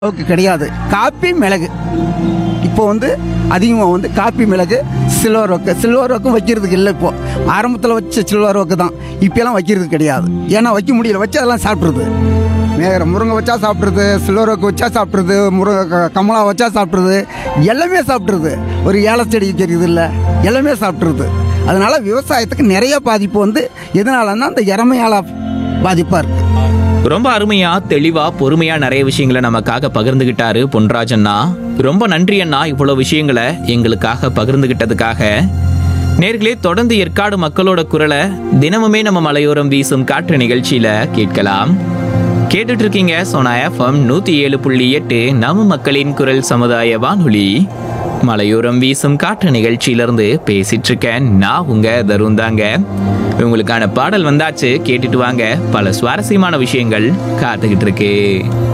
அளவுக்கு கிடையாது காப்பி மிளகு இப்போ வந்து அதிகமாக வந்து காப்பி மிளகு சில்வர் ஒக்கு சில்வர் ஒக்கும் வைக்கிறதுக்கு இல்லை இப்போ ஆரம்பத்தில் வச்ச சில்வர் ஒக்கு தான் இப்போலாம் வைக்கிறது கிடையாது ஏன்னா வைக்க முடியல வச்சு அதெல்லாம் சாப்பிட்ருது வேற முருங்கை வச்சா சாப்பிட்றது சில்வர் ஒக்கு வச்சா சாப்பிட்றது முருங்கை க- கமலா வச்சா சாப்பிட்றது எல்லாமே சாப்பிட்றது ஒரு ஏல செடி தெரியுது இல்லை எல்லாமே சாப்பிட்றது அதனால விவசாயத்துக்கு நிறைய பாதிப்பு வந்து எதனாலன்னா அந்த இறமையால பாதிப்பாக இருக்குது ரொம்ப அருமையா தெளிவா பொறுமையா நிறைய விஷயங்களை நமக்காக பகிர்ந்துகிட்டாரு பொன்ராஜண்ணா ரொம்ப நன்றி அண்ணா இவ்வளவு விஷயங்களை எங்களுக்காக பகிர்ந்துகிட்டதுக்காக நேர்களே தொடர்ந்து ஏற்காடு மக்களோட குரலை தினமுமே நம்ம மலையோரம் வீசும் காற்று நிகழ்ச்சியில கேட்கலாம் கேட்டுட்டு இருக்கீங்க சோனா எஃப்எம் நூத்தி ஏழு புள்ளி எட்டு நம்ம மக்களின் குரல் சமுதாய வானொலி மலையோரம் வீசும் காற்று நிகழ்ச்சியிலிருந்து பேசிட்டு இருக்கேன் நான் உங்க தருண் தாங்க உங்களுக்கான பாடல் வந்தாச்சு கேட்டுட்டு வாங்க பல சுவாரஸ்யமான விஷயங்கள் காத்துக்கிட்டு இருக்கு